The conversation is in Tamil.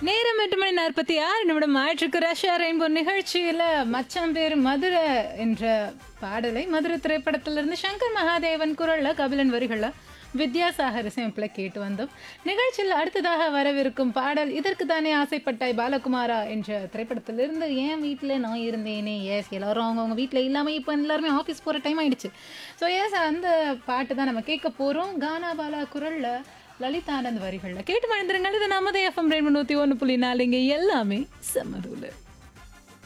நேரம் எட்டு மணி நாற்பத்தி ஆறு நிமிடம் ஆயிற்றுக்கு ரஷ்யா ரெயின்போ நிகழ்ச்சியில மச்சான் பேர் மதுரை என்ற பாடலை மதுரை திரைப்படத்திலிருந்து சங்கர் மகாதேவன் குரல்ல கபிலன் வரிகள்ல வித்யாசாகர் இசையமைப்புல கேட்டு வந்தோம் நிகழ்ச்சியில் அடுத்ததாக வரவிருக்கும் பாடல் இதற்கு தானே ஆசைப்பட்டாய் பாலகுமாரா என்ற திரைப்படத்திலிருந்து என் வீட்டில் நான் இருந்தேனே எஸ் எல்லாரும் அவங்கவுங்க வீட்டில் இல்லாமல் இப்போ எல்லாருமே ஆஃபீஸ் போகிற டைம் ஆயிடுச்சு ஸோ எஸ் அந்த பாட்டு தான் நம்ம கேட்க போகிறோம் கானா பாலா குரல்ல லலிதானந்த் வரிகளில் கேட்டு மழுந்துருங்கள் இது நமது எஃப்எம் ரெண்டு நூற்றி ஒன்று புள்ளி நாலு இங்கே எல்லாமே செம்மதூள்